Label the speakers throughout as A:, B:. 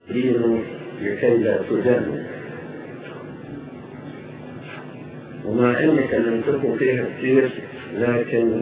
A: دينوا لكي لا تدانوا ومع ان كلمتكم فيها كتير لكن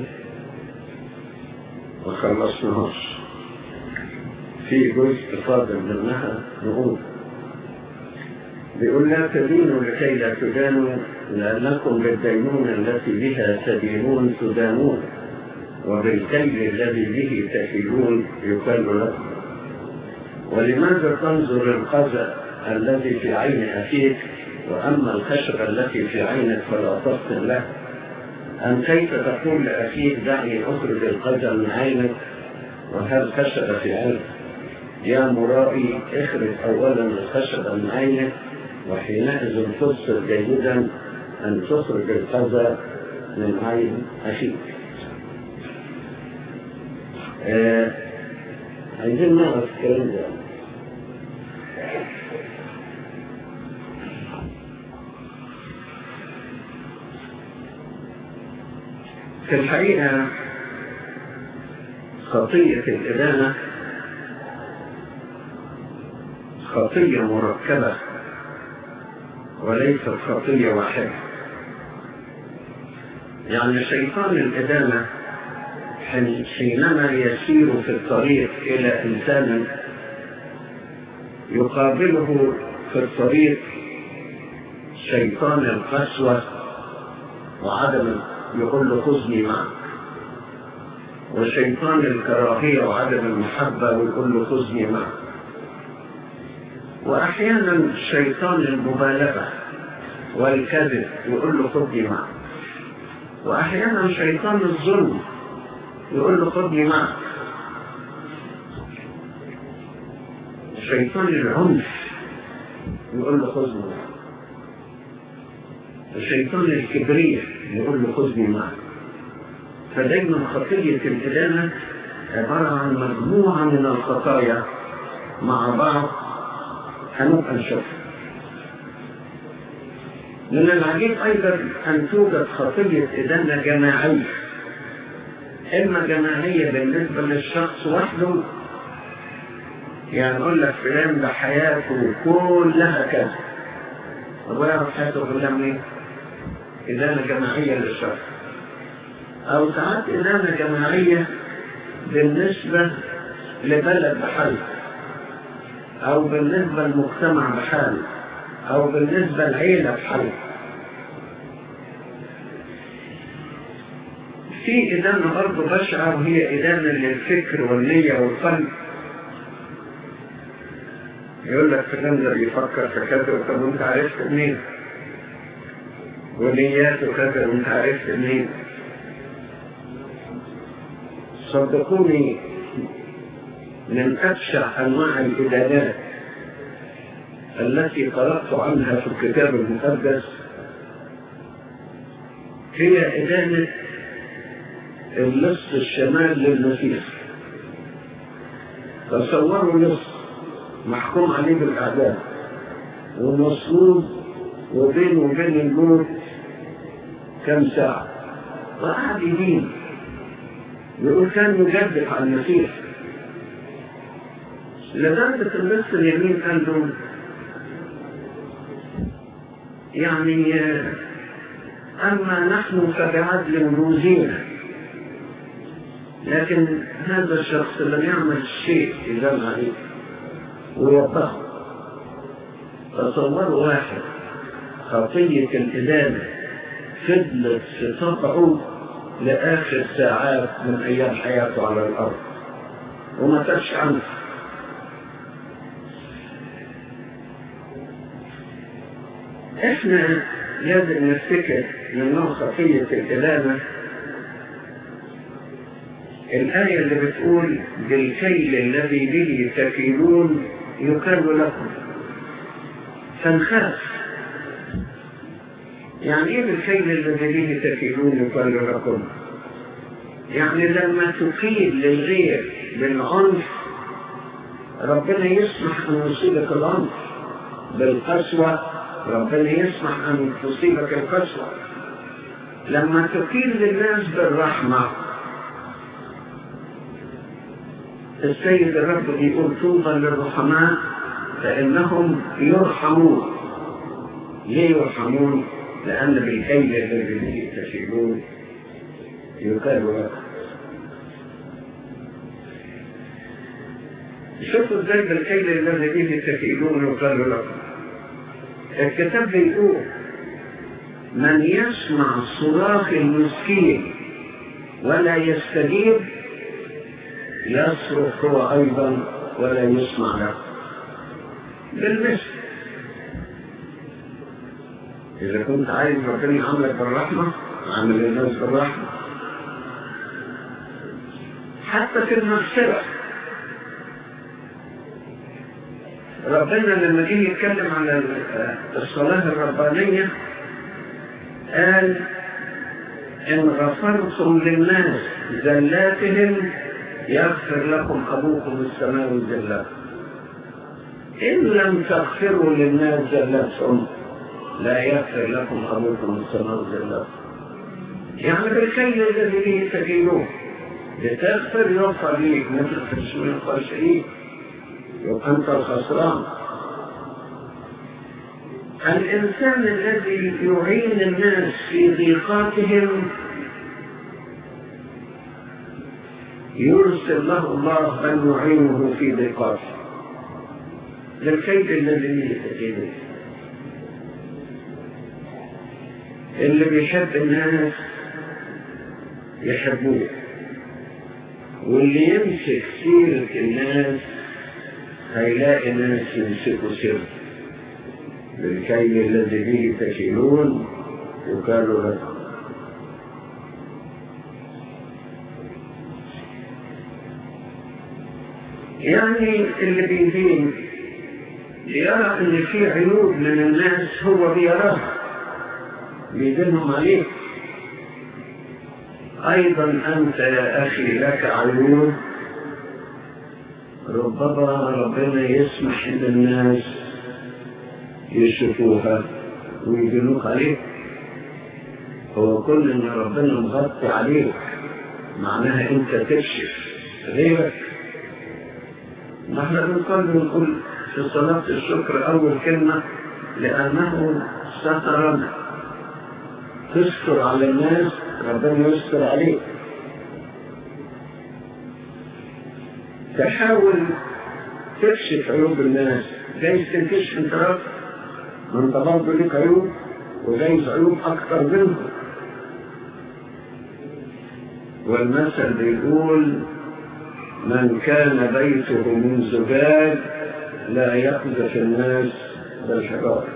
A: ما خلصناهاش في جزء فاضل منها نقول بيقول لا تدينوا لكي لا تدانوا لأنكم بالدينونة التي بها تدينون تدانون وبالكيل الذي به تكيلون يكل لكم ولماذا تنظر القزع الذي في عين أخيك وأما الخشبة التي في عينك فلا تفطن له أم كيف تقول لأخيك دعني أخرج القزع من عينك وهل خشبة في عينك يا مرائي اخرج أولا الخشبة من عينك وحينئذ تبصر جيدا أن تخرج القزع من عين أخيك آه عايزين نعرف الكلام ده في الحقيقة خطية الإدانة خطية مركبة وليست خطية واحدة يعني شيطان الإدانة حينما يسير في الطريق إلى إنسان يقابله في الطريق شيطان القسوة وعدم يقول له خذني معك وشيطان الكراهية وعدم المحبة ويقول له خذني معك وأحيانا شيطان المبالغة والكذب يقول له خذني معك وأحيانا شيطان الظلم يقول له خذني معك شيطان العنف يقول له خذني معك الشيطان الكبرية يقول له خذني معك فدايما خطية الإدانة عبارة عن مجموعة من الخطايا مع بعض هنبقى نشوفها من العجيب أيضا أن توجد خطية إدانة جماعية إما جماعية بالنسبة للشخص وحده يعني أقول لك فلان ده حياته كلها كذا طب ويعرف حياته كلها منين؟ إدانة جماعية للشخص أو ساعات إدانة جماعية بالنسبة لبلد بحاله أو بالنسبة للمجتمع بحاله أو بالنسبة لعيلة بحاله في إدانة برضه بشعة وهي إدانة للفكر والنية والقلب يقول لك فلان ده بيفكر في كذا طب وانت عرفت منين؟ ونياته كذا وانت عرفت منين؟ صدقوني من أبشع أنواع الإدانات التي قرأت عنها في الكتاب المقدس هي إدانة اللص الشمال للمسيح تصوروا لص محكوم عليه بالإعدام ومصلوب وبينه وبين الموت كم ساعة وقعد يدين يقول كان يجدف على المسيح لدرجة اللص اليمين قال له يعني أما نحن فبعدل نوزينا لكن هذا الشخص لم يعمل شيء إذا عليه ويوضحه تصوروا واحد خطية الإدانة فضلت في طبعه لآخر ساعات من أيام حياته على الأرض وما تبش عنه احنا لازم نفتكر من نوع خطية الإدانة الآية اللي بتقول بالكيل الذي به تكيلون يكل لكم فنخاف يعني ايه بالكيل الذي به تكيلون يكل لكم يعني لما تكيل للغير بالعنف ربنا يسمح ان يصيبك العنف بالقسوة ربنا يسمح ان تصيبك القسوة لما تكيل للناس بالرحمة السيد الرب بيقول طوبى للرحماء فإنهم يرحمون ليه يرحمون؟ لأن بالكيل الذي به تشيلون يقال لكم شوفوا ازاي بالكيل الذي به تكيلون يقال لكم الكتاب بيقول من يسمع صراخ المسكين ولا يستجيب يصرخ هو ايضا ولا يسمع له بالمثل اذا كنت عايز ربنا يعاملك بالرحمه عامل الناس بالرحمه حتى في المغفره ربنا لما جه يتكلم عن الصلاة الربانية قال إن غفرتم للناس زلاتهم يغفر لكم أبوكم السماوي زلات إن لم تغفروا للناس زلاتهم لا يغفر لكم أبوكم السماوي زلات يعني بالكيل الذي به تجيبون بتغفر يغفر ليك ما تغفرش من الخاشعين يبقى أنت الخسران الإنسان الذي يعين الناس في ضيقاتهم يرسل له الله من يعينه في ضيقاته للكيد الذي يتجيبه اللي بيحب الناس يحبوه واللي يمسك سيرة الناس هيلاقي ناس يمسكوا سر بالكيل الذي به تكيلون يقال لكم يعني اللي بيدين يرى ان في عيوب من الناس هو بيراها بيدينهم عليك ايضا انت يا اخي لك عيوب ربما ربنا يسمح للناس يشوفوها ويدلوك عليك هو كل ان ربنا مغطي عليك معناها انت تكشف غيرك ما احنا بنقول بنقول في صلاة الشكر أول كلمة لأنه سترنا تستر على الناس ربنا يستر عليك تحاول تكشف عيوب الناس جايز تنكشف انت رب ما انت برضه ليك عيوب وجايز عيوب اكتر منهم والمثل بيقول من كان بيته من زجاج لا يقذف الناس بالحجار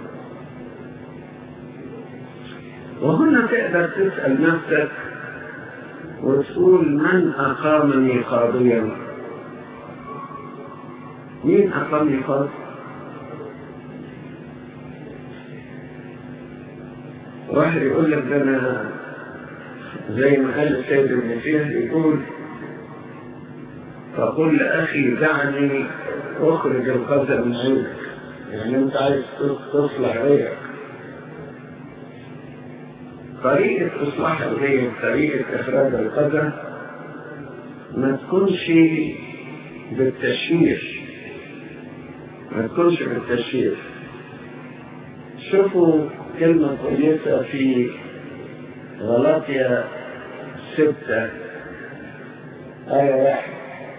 A: وهنا تقدر تسأل نفسك وتقول من أقامني قاضيا مين أقامني قاضي واحد يقول لك ده أنا زي ما قال السيد المسيح يقول فقل لأخي دعني أخرج القدر من عينك يعني أنت عايز تصلح غيرك طريقة إصلاح الغير طريقة إخراج القدر ما تكونش بالتشهير ما تكونش بالتشهير شوفوا كلمة كويسة في غلاطيا ستة آية واحد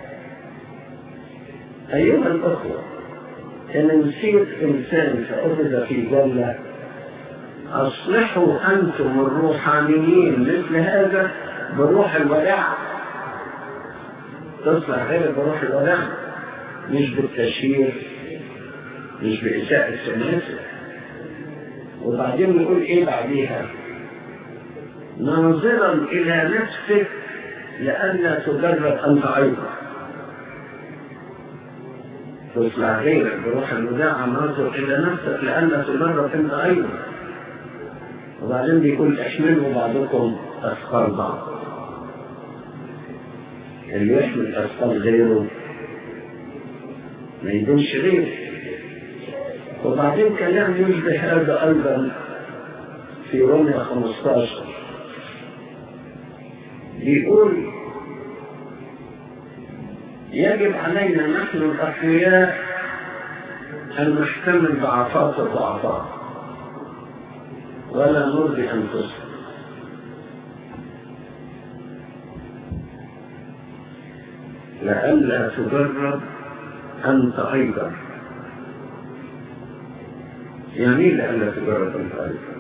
A: أيها الأخوة إن نسيت إنسان فأخذ في جنة أصلحوا أنتم الروحانيين مثل هذا بروح الوداع تصلح غير بروح الوداع مش بالتشهير مش بإساءة السناسة وبعدين نقول إيه بعديها ناظرا إلى نفسك لئلا تجرب أنت أيضا تصلح غيرك بروح الوداع ناظر إلى نفسك لئلا تجرب أنت أيضا وبعدين بيقول احملوا بعضكم أثقال بعض اللي يحمل أثقال غيره ما يدومش غيره وبعدين كلام يشبه هذا أيضا في روميا 15 بيقول يجب علينا نحن الأقوياء أن نحتمل ضعفات الضعفاء ولا نرضي أنفسنا لئلا تجرب أنت أيضا يعني ايه لئلا تجرب أنت أيضا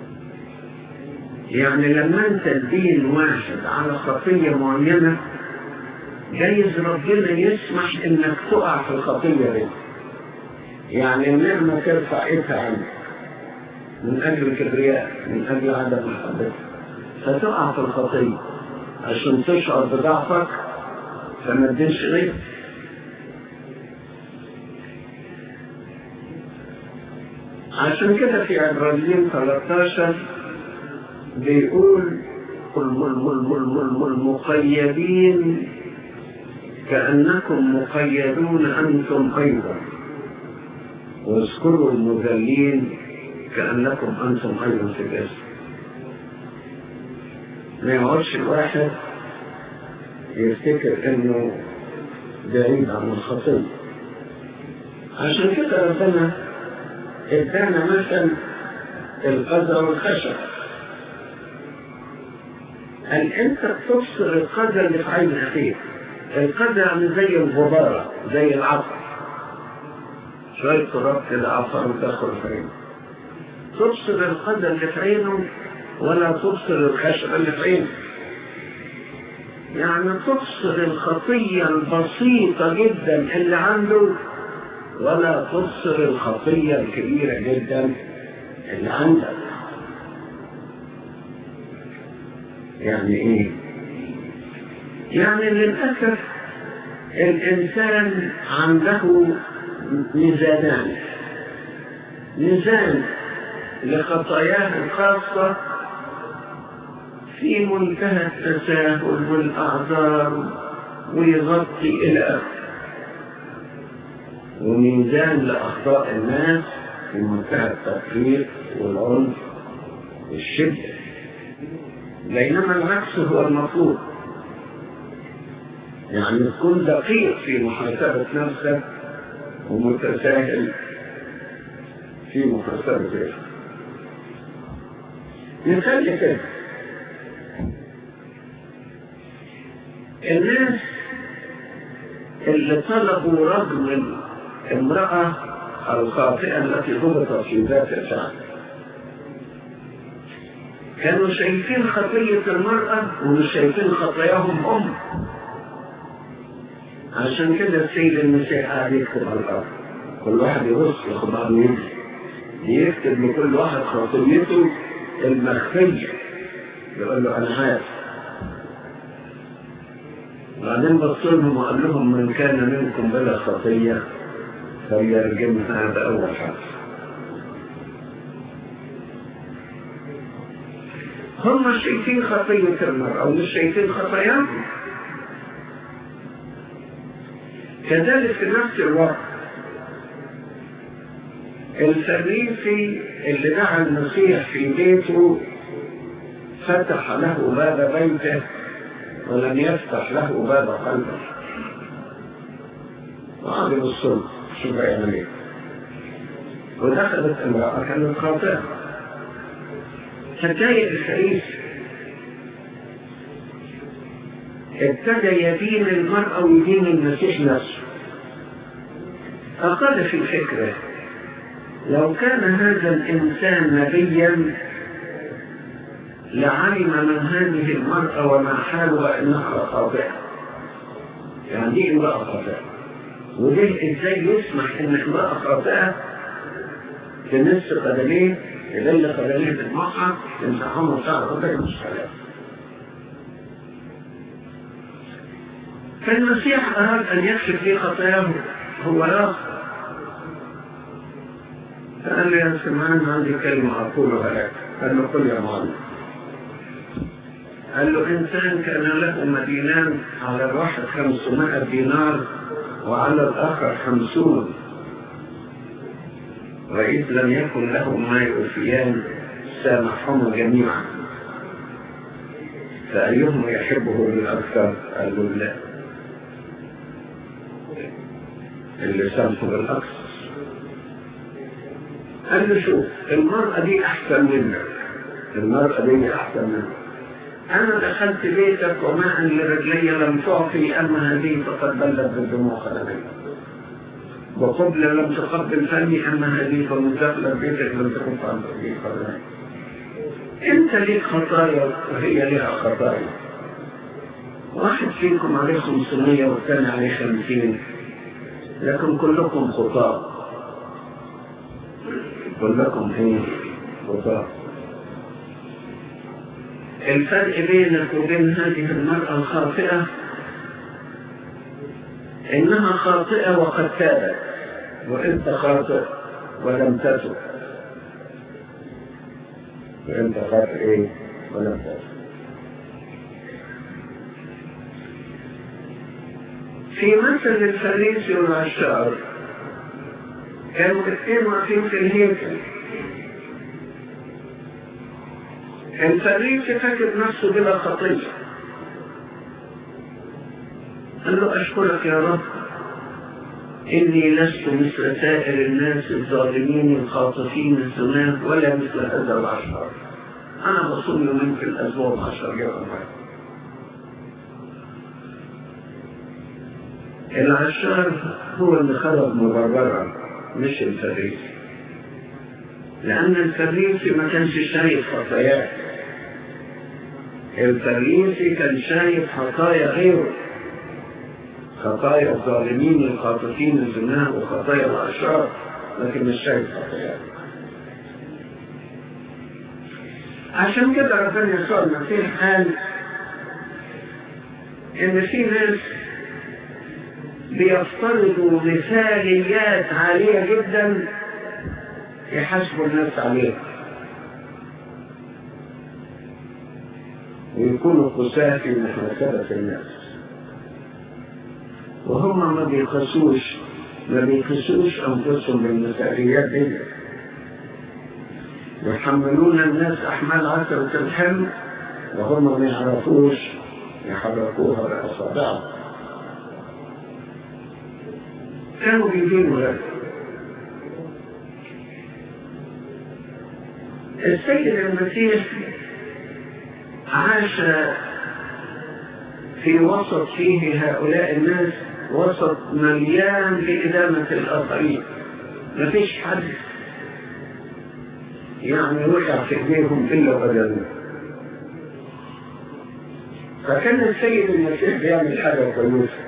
A: يعني لما أنت تدين واحد على خطية معينة جايز ربنا يسمح إنك تقع في الخطية دي يعني النعمة ترفع إيدها عنك من أجل الكبرياء من أجل عدم محبتك فتقع في الخطية عشان تشعر بضعفك فما تدينش غيرك عشان كده في عبرانيين 13 بيقول المقيدين كأنكم مقيدون أنتم أيضا واذكروا المذلين كأنكم أنتم أيضا في الجسد ما يقعدش الواحد يفتكر انه بعيد عن الخطية عشان كده ربنا ادانا مثل القذى والخشب قال انت بتبصر القذى اللي في عين اخيك القذى يعني زي الغبارة زي العصر شوية تراب كده عصر وتدخل في عينه تبصر القذى اللي في عينه ولا تبصر الخشب اللي في عينه يعني تبصر الخطية البسيطة جدا اللي عنده ولا تبصر الخطية الكبيرة جدا اللي عندك يعني ايه يعني للأسف الإنسان عنده ميزانان ميزان لخطاياه الخاصة في منتهى التساهل والأعذار ويغطي إلى آخره وميزان لأخطاء الناس في منتهى التفريط والعنف والشدة بينما العكس هو المطلوب يعني تكون دقيق في محاسبة نفسك ومتساهل في محاسبة غيرك مثال كده الناس اللي طلبوا رجم امرأة الخاطئة التي ضبطت في ذات الشعب كانوا شايفين خطية المرأة ومش شايفين خطاياهم هم عشان كده السيد المسيح قاعد يكتب على الأرض كل واحد يبص ياخد عنه يمشي يكتب لكل واحد خطيته المخفية يقول له أنا عارف بعدين بص لهم وقال لهم من كان منكم بلا خطية فليرجمها بأول حرف هم شايفين خطية المرأة ومش شايفين خطاياهم كذلك في نفس الوقت الفريسي اللي دعا المسيح في بيته فتح له باب بيته ولم يفتح له باب قلبه وقعد بالصلب شوف يعمل ايه ودخلت امرأة كانت خاطئة فجاي الفريسي ابتدى يدين المرأة ويدين المسيح نفسه فقال في فكره لو كان هذا الإنسان نبيا لعلم من هذه المرأة وما حالها إنها خاطئة يعني دي امرأة خاطئة وليه إزاي يسمح إن امرأة خاطئة تمس قدميه تدل قدميه بالمصحف تمسحهم شعر قدر مش حلال فالمسيح أراد أن يكشف لي خطاياه هو لا فقال لي يا سمعان عندي كلمة أقولها لك قال له قل يا معلم قال له إنسان كان له مدينان على الواحد خمسمائة دينار وعلى الآخر خمسون وإذ لم يكن له ما يؤفيان سامحهما جميعا فأيهما يحبه بالأكثر قال له لا اللي سامحه بالأكثر قال له شوف المرأة دي أحسن منك المرأة دي أحسن منك أنا دخلت بيتك وماء لرجلي لم تعطي أما هذه فقد بلت بالدموع خلالي وقبل لم تقبل فمي أما هذه فمدخلة بيتك لم تكن عن رجلي خلالي أنت ليك خطايا وهي لها خطايا واحد فيكم عليه 500 والثاني عليه 50 لكن كلكم خطاة كلكم ايه خطاة الفرق بينك وبين هذه المرأة الخاطئة إنها خاطئة وقد تابت وأنت خاطئ ولم تتب وأنت خاطئ إيه ولم تتب في مثل الفريسي والعشار كانوا الاثنين واقفين في الهيكل الفريسي فاكر نفسه بلا خطية قال له أشكرك يا رب إني لست مثل سائر الناس الظالمين الخاطفين الزمان ولا مثل هذا العشار أنا بصوم يومين في الأسبوع عشر يوم العشار هو اللي خرج مبررا مش الفريسي لأن الفريسي ما كانش شايف خطاياه الفريسي كان شايف خطايا غيره خطايا الظالمين الخاطفين الزنا وخطايا الأشرار لكن مش شايف خطاياه عشان كده ربنا يسوع المسيح قال إن في ناس بيفترضوا مثاليات عالية جدا يحاسبوا الناس عليها ويكونوا قساة في محاسبة الناس وهم ما بيقسوش ما بيقسوش أنفسهم بالمثاليات دي يحملون الناس أحمال عثرة الحمل وهم ما يعرفوش يحركوها بأصابعهم كانوا بيدينوا ذلك السيد المسيح عاش في وسط فيه هؤلاء الناس وسط مليان بإدامة الآخرين مفيش حد يعني وقع في ايديهم إلا وأجلنا فكان السيد المسيح بيعمل حاجة كويسة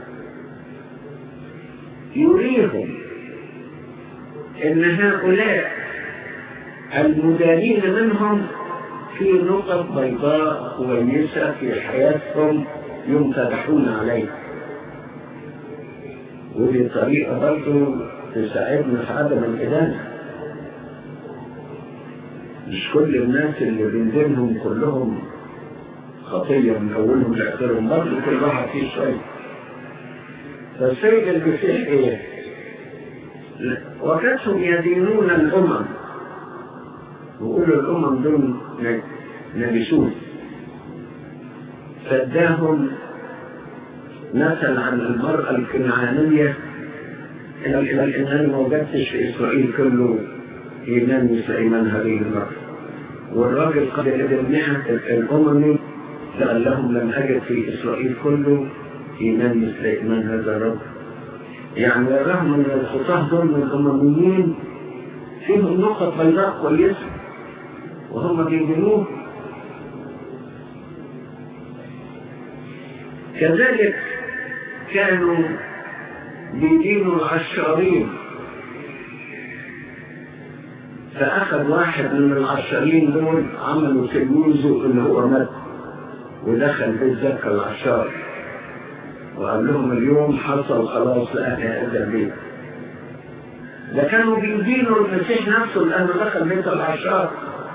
A: يريهم ان هؤلاء المدانين منهم في نقط بيضاء كويسة في حياتهم يمتدحون عليها ودي طريقة برضه تساعدنا في عدم الإدانة مش كل الناس اللي بنزلهم كلهم خطية من أولهم لآخرهم برضه كل واحد فيه شوية فالسيد المسيح ايه وكانهم يدينون الامم ويقولوا الامم دول نجسون فاداهم مثل عن المرأة الكنعانية إن أنا ما وجدتش في إسرائيل كله إيمان مثل إيمان هذه المرأة والراجل قد ابنها الأممي قال لهم لم أجد في إسرائيل كله إيمان مثل إيمان هذا الرجل يعني رغم أن الخطاه دول من الأمميين فيهم نقط بيضاء كويسة وهم بيجنوه كذلك كانوا بيدينوا العشارين فأخذ واحد من العشارين دول عملوا تلميذه اللي هو مات ودخل بيت ذاك العشار وقال لهم اليوم حصل خلاص لأهل هذا البيت ده كانوا بيدينوا المسيح نفسه لأنه دخل بيت العشار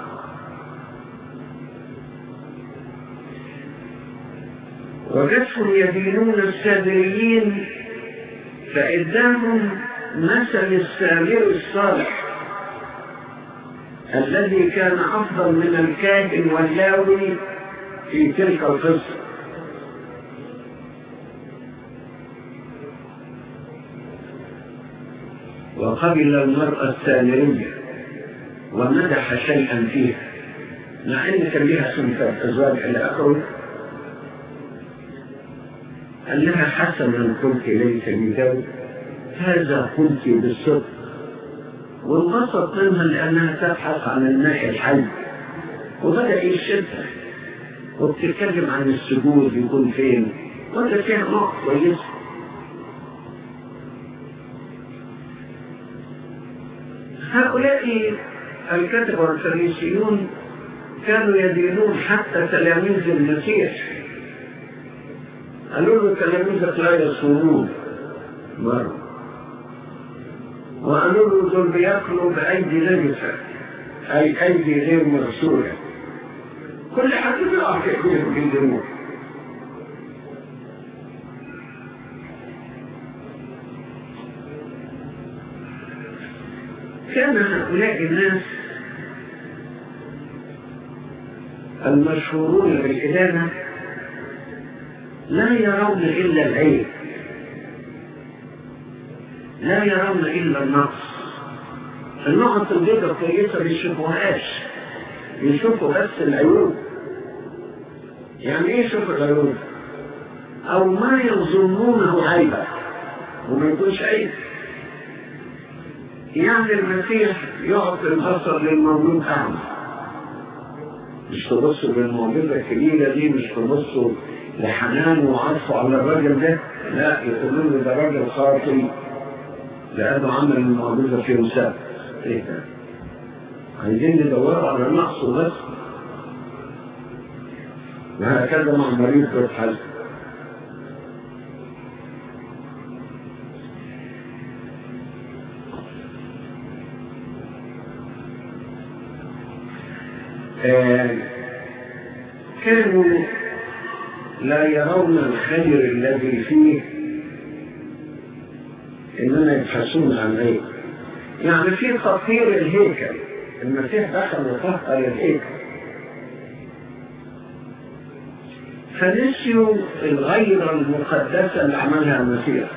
A: وجدتهم يدينون السامريين فإداهم مثل السامر الصالح الذي كان أفضل من الكاهن واللاوي في تلك القصة وقبل المرأة السامرية ومدح شيئا فيها مع ان كان لها سنة ازواج الى اخره قال لها حسنا قلت ليس لي هذا قلت بالصدق وانبسط منها لانها تبحث عن الماء الحي وبدا يشدها وبتتكلم عن السجود يكون فين وده فيها نقط كويسه هؤلاء الكتبة والفريسيون كانوا يدينون حتى تلاميذ المسيح قالوا له تلاميذك لا يصومون مرة وقالوا له دول بياكلوا بأيدي نجسة أي أيدي غير مغسولة كل حد بيقع في إيديهم بالدموع كان هؤلاء الناس المشهورون بالإدانة لا يرون إلا العيب لا يرون إلا النقص النقط البيضاء كويسة ما يشوفوهاش يشوفوا بس العيوب يعني ايه يشوفوا العيوب او ما يظنونه عيبا وما يكونش عيب يعني المسيح يعطي البصر للمولود اعمى مش تبصوا للمعجزه الكبيره دي مش تبصوا لحنان وعطفه على الراجل ده لا يقولوا له ده راجل خاطي لانه عمل المعجزه في مساء ايه ده عايزين ندوروا على نقصه بس وهكذا مع مريض بالحل آه كانوا لا يرون الخير الذي فيه انما يبحثون عن عيب يعني في تطهير الهيكل المسيح دخل وطهر الهيكل فنسيوا الغيرة المقدسة اللي عملها المسيح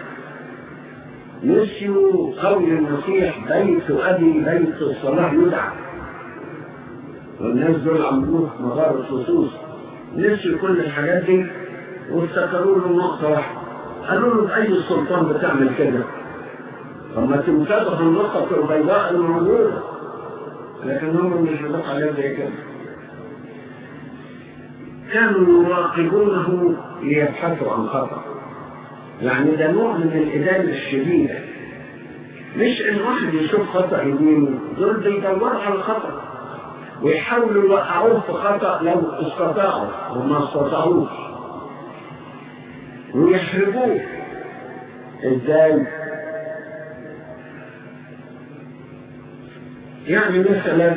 A: نسيوا قول المسيح بيت أبي بيت الصلاة يدعى والناس دول عملوه مغارة خصوص نسيوا كل الحاجات دي وافتكروا له نقطة واحدة قالوا له بأي سلطان بتعمل كده طب ما تنتبهوا النقطة البيضاء الموجودة لكن هم مش بيضاق عليها زي كده كانوا يراقبونه ليبحثوا عن خطأ يعني ده نوع من الإدانة الشديدة مش إن واحد يشوف خطأ يمينه دول بيدوروا على الخطأ ويحاولوا يوقعوه في خطأ لو استطاعوا وما استطاعوش ويحرجوه ازاي؟ يعني مثلا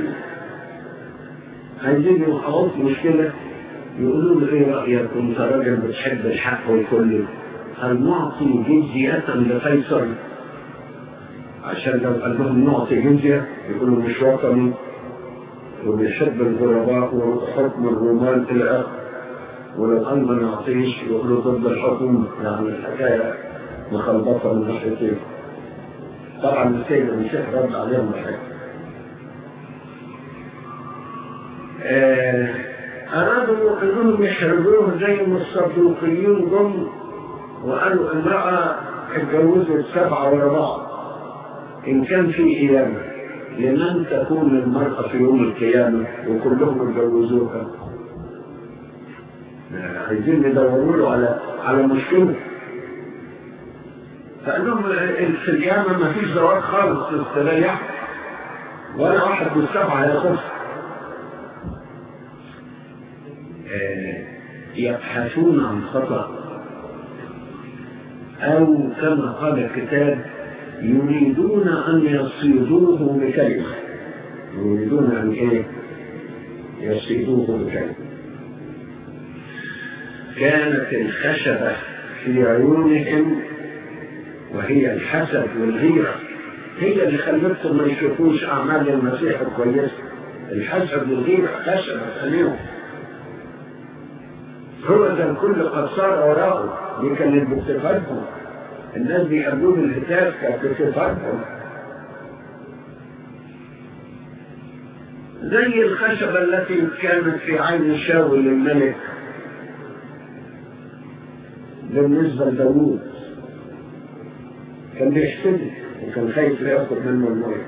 A: عايزين يوقعوه في مشكلة يقولوا له ايه رأيك انت راجل بتحب الحق والكل هل نعطي جزية لقيصر عشان لو قال لهم نعطي جزية يقولوا مش وطني وبيحب الغرباء وحكم الرومان الى اخره ولو قال ما نعطيش يقولوا ضد الحكم يعني الحكاية مخلطة من ناحيتين طبعا السيد المسيح رد عليهم الحكاية آه أرادوا أنهم يحرجوه زي ما الصدوقيين جم وقالوا امرأة اتجوزت سبعة ورا بعض إن كان في قيامة لمن تكون المرأة في يوم القيامة وكلهم اتجوزوها عايزين ندوروا له على على مشكلة فقال لهم في القيامة ما فيش زواج خالص استريح ولا واحد من السبعة يخص يبحثون عن خطأ أو كما قال الكتاب يريدون أن يصيدوه بكلمة يريدون أن إيه؟ يصيدوه بكلمة كانت الخشبة في عيونهم وهي الحسد والغيرة هي اللي خلتهم ما يشوفوش أعمال المسيح الكويسة الحسد والغيرة خشبة عليهم هو ده الكل قد صار وراءه دي كانت باتفاقهم الناس بيقابلوه الهتاف كانت باتفاقهم زي الخشبة التي كانت في عين شاول الملك بالنسبة لداوود كان بيحسده وكان خايف ياخد منه الملك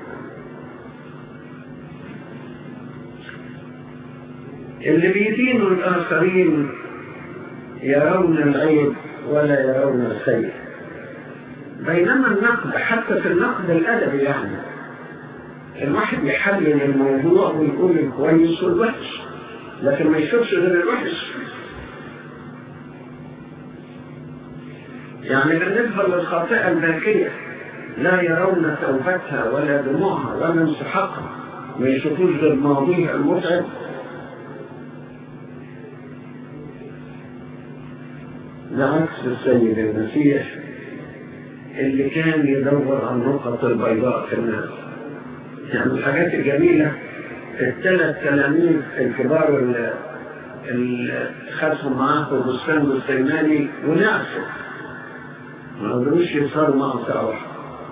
A: اللي بيدينوا الآخرين يرون العيب ولا يرون الخير بينما النقد حتى في النقد الأدبي يعني الواحد يحلل الموضوع ويقول الكويس والوحش لكن ما يشوفش غير الوحش يعني بالنسبة للخاطئة الباكية لا يرون توبتها ولا دموعها ولا انسحاقها ما يشوفوش غير ماضيها المتعب لعكس السيد المسيح اللي كان يدور على النقط البيضاء في الناس يعني الحاجات الجميلة الثلاث تلاميذ الكبار اللي خدهم معاه في بستان السيماني ونعسوا ما قدروش يصاروا معه ساعة واحدة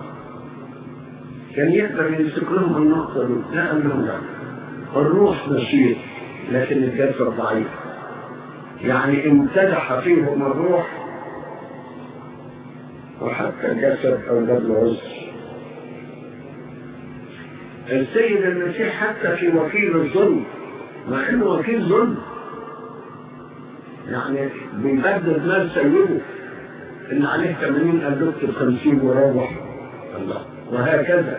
A: كان يقدر يمسك لهم النقطة دي لا قال لهم لا الروح نشيط لكن الجسد ضعيف يعني امتدح فيهم الروح وحتى الجسد أو جاب عذر السيد المسيح حتى في وكيل الظلم مع انه وكيل ظلم يعني بيبدل مال سيده اللي عليه 80 قال له اكتب 50 وروح الله وهكذا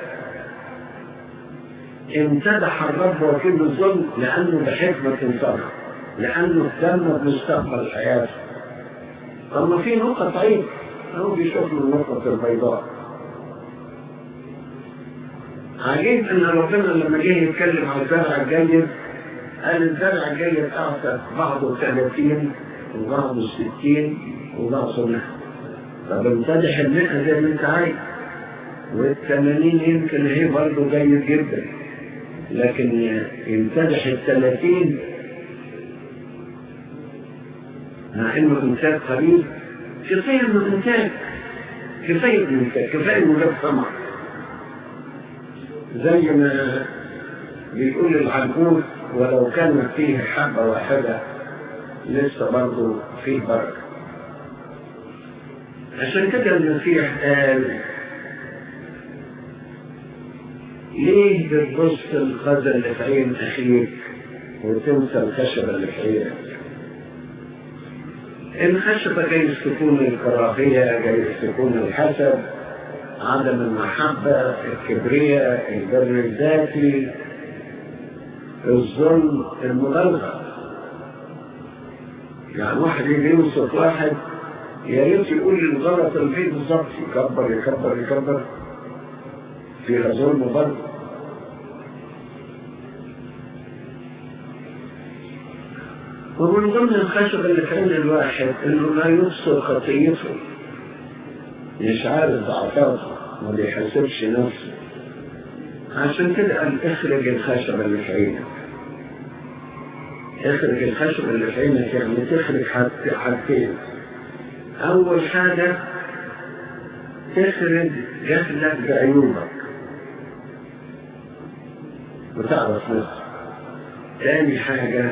A: امتدح الرب وكيل الظلم لانه بحكمه صنع لانه اهتم بمستقبل حياته طب ما في نقط عيب هو بيشوف من النقط البيضاء عجيب ان ربنا لما جه يتكلم عن الزرع الجيد قال الزرع الجيد اعطى بعضه 30 وبعضه 60 وبعضه 100 طب امتدح المئة زي ما انت عايز والثمانين يمكن هي برضه جيد جدا لكن يمتدح الثلاثين مع انه انتاج قليل كفايه انه انتاج كفايه انه انتاج كفايه انه جاب ثمر زي ما بيقول العنقود ولو كانت فيه حبه واحده لسه برضه فيه بركه عشان كده المسيح قال ليه بتبص الخزن اللي في عين اخيك وتنسى الخشبه اللي في عينك الخشبه جايز تكون الكراهيه جايز تكون الحسد عدم المحبه الكبرياء البر الذاتي الظلم المبالغه يعني واحد يجي يوصف واحد يا ريت يقول لي الغلط اللي فيه بالظبط يكبر يكبر يكبر فيها ظلم برضه ومن ضمن الخشب اللي في عين الواحد انه لا يبصر خطيته مش عارف ضعفاته ما بيحاسبش نفسه عشان كده قال اخرج الخشب اللي في عينك اخرج الخشب اللي في عينك يعني تخرج حاجتين أول حاجة تخرج جهلك بعيوبك وتعرف نفسك تاني حاجة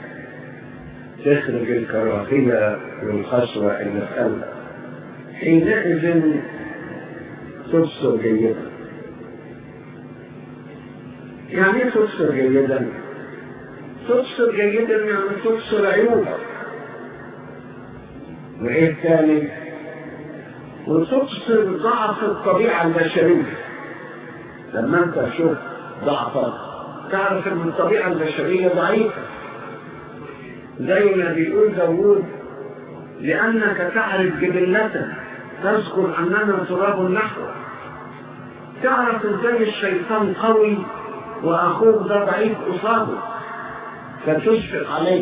A: تخرج الكراهية والخشوة اللي في قلبك حينئذ تبصر جيدا يعني ايه تبصر جيدا؟ تبصر جيدا يعني تبصر عيوبك وايه تاني وتبصر ضعف الطبيعة البشرية لما انت تشوف ضعفك تعرف ان الطبيعة البشرية ضعيفة زي ما بيقول داوود لأنك تعرف جبلتك تذكر أننا تراب نحوه تعرف ازاي الشيطان قوي وأخوك ده ضعيف قصاده فتشفق عليه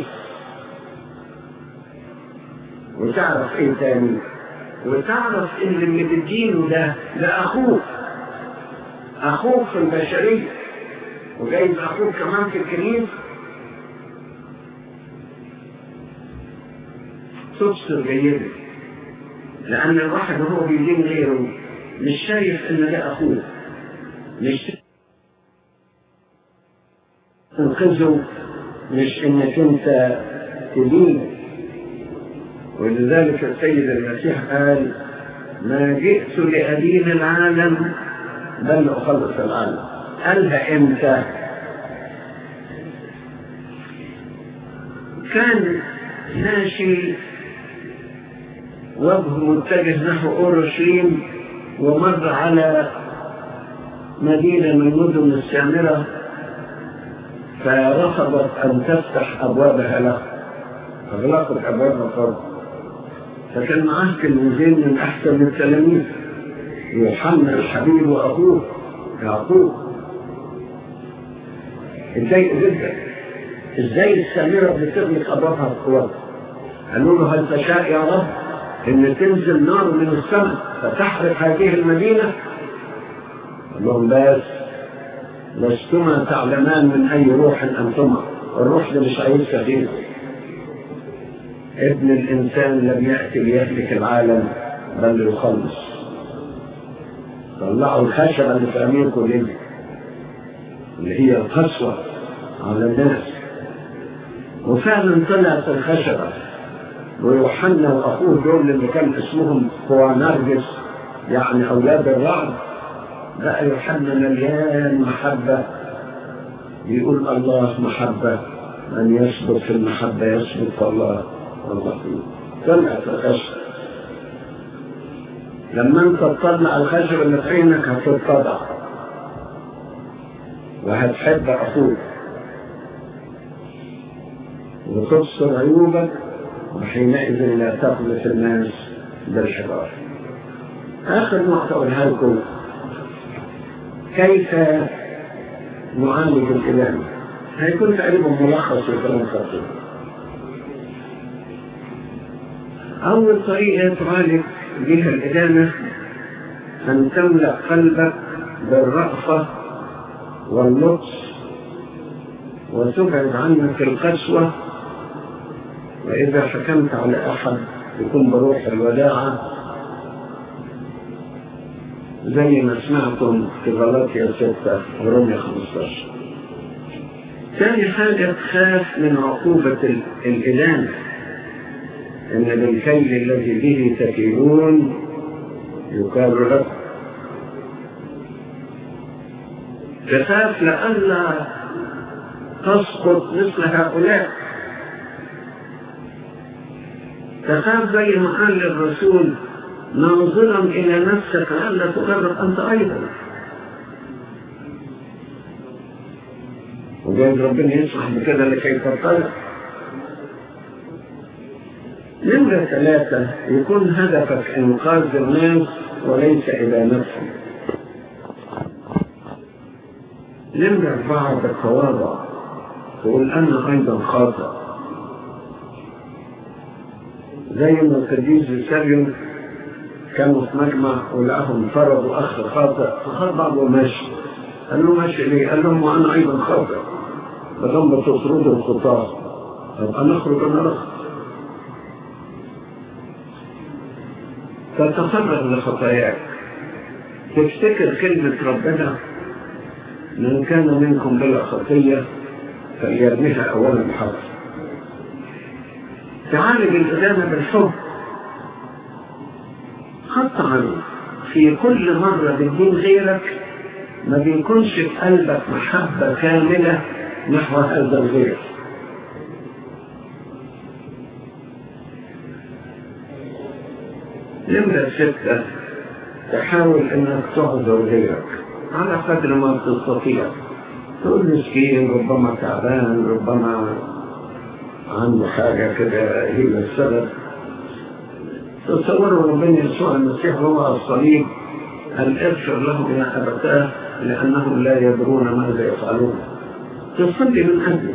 A: وتعرف ايه تاني وتعرف ان اللي بتدينه ده ده اخوك اخوك في البشرية وجايز اخوك كمان في الكنيسة تبصر جيدا لان الواحد هو بيدين غيره مش شايف ان ده اخوه مش تنقذه مش انك انت تدين ولذلك السيد المسيح قال ما جئت لأدين العالم بل أخلص العالم قالها امتى كان ماشي وجهه متجه نحو اورشليم ومر على مدينه من المدن السامره فرفضت ان تفتح ابوابها له اغلقت ابوابها فرض فكان معاه تلميذين من احسن التلاميذ يوحنا الحبيب واخوه يعقوب اتضايق جدا ازاي السامره بتغلق ابوابها القوات قالوا له هل تشاء يا رب ان تنزل نار من السماء فتحرق هذه المدينه قال لهم بس لستما تعلمان من اي روح انتما الروح ده مش عايزها فيكم ابن الانسان لم ياتي ليهلك العالم بل ليخلص طلعوا الخشبه اللي في اميركم دي اللي هي القسوه على الناس وفعلا طلعت الخشبه ويوحنا واخوه دول اللي كان اسمهم كوانرجس يعني اولاد الرعد بقى يوحنا مليان محبه بيقول الله محبه من يسبق في المحبه يسبق الله الله فيه طلعت الخشبه لما انت تطلع الخشبه اللي في عينك هتتطبع وهتحب اخوك وتبصر عيوبك وحينئذ لا تخلف الناس بالحوار آخر نقطة أقولها لكم كيف نعالج الإدانة هيكون تقريبا ملخص لكلام خطير أول طريقة تعالج بها الإدانة أن تملأ قلبك بالرأفة واللطف وتبعد عنك القسوة وإذا حكمت على أحد يكون بروح الوداعة زي ما سمعتم في غلطية ستة ورمية 15 ثاني حاجة تخاف من عقوبة الإدانة إن بالكيل الذي به تكيلون يقال لكم تخاف لئلا تسقط مثل هؤلاء تخاف زي ما قال الرسول ناظرا الى نفسك لئلا تجرب انت ايضا وجايز ربنا يسمح بكده لكي تطلع نمرة ثلاثة يكون هدفك إنقاذ الناس وليس إلى نفسك نمرة أربعة بالتواضع تقول أنا أيضا خاطئ زي ما القديس سيريون كانوا في مجمع ولقاهم فرضوا اخ خاطئ فخد بعضه وماشي قال له ماشي ليه؟ قال لهم وانا ايضا خاطئ ما دام بتطردوا الخطاه طب انا اخرج انا اخرج تتفرغ لخطاياك تفتكر كلمة ربنا من كان منكم بلا خطية فليرميها أولا بحرف تعالج الإدانة بالحب قطعا في كل مرة بتدين غيرك ما بيكونش في قلبك محبة كاملة نحو هذا الغير نمرة ستة تحاول انك تعذر غيرك على قدر ما تستطيع تقول مسكين ربما تعبان ربما عنده حاجة كده هي السبب تصوروا ربنا يسوع المسيح هو على الصليب أن اغفر لهم يا أبتاه لأنهم لا يدرون ماذا يفعلون تصلي من أجله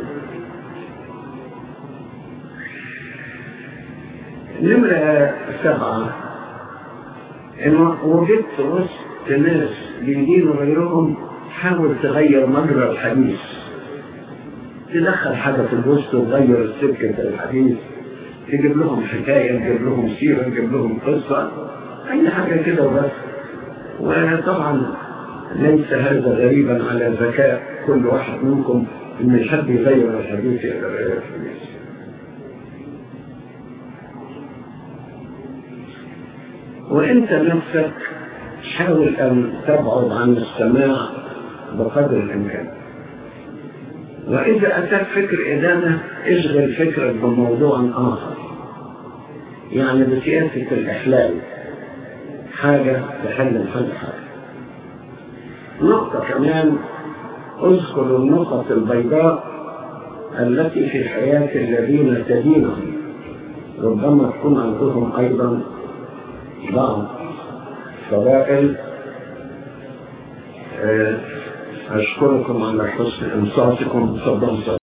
A: نمرة سبعة إن وجدت وسط ناس بيدينوا غيرهم حاول تغير مجرى الحديث تدخل حاجة في الوسط وتغير السكة الحديث تجيب لهم حكاية تجيب لهم سيرة تجيب لهم قصة أي حاجة كده وبس وطبعا ليس هذا غريبا على ذكاء كل واحد منكم إن حد يغير الحديث إلى غير الحديث وانت نفسك حاول ان تبعد عن السماع بقدر الامكان واذا اتاك فكر ادانه اشغل فكرك بموضوع اخر يعني بسياسه الاحلال حاجه تحل محل حاجه نقطه كمان اذكر النقط البيضاء التي في حياه الذين تدينهم ربما تكون عندهم ايضا بعض فضائل أشكركم على حسن إنصاتكم تفضلوا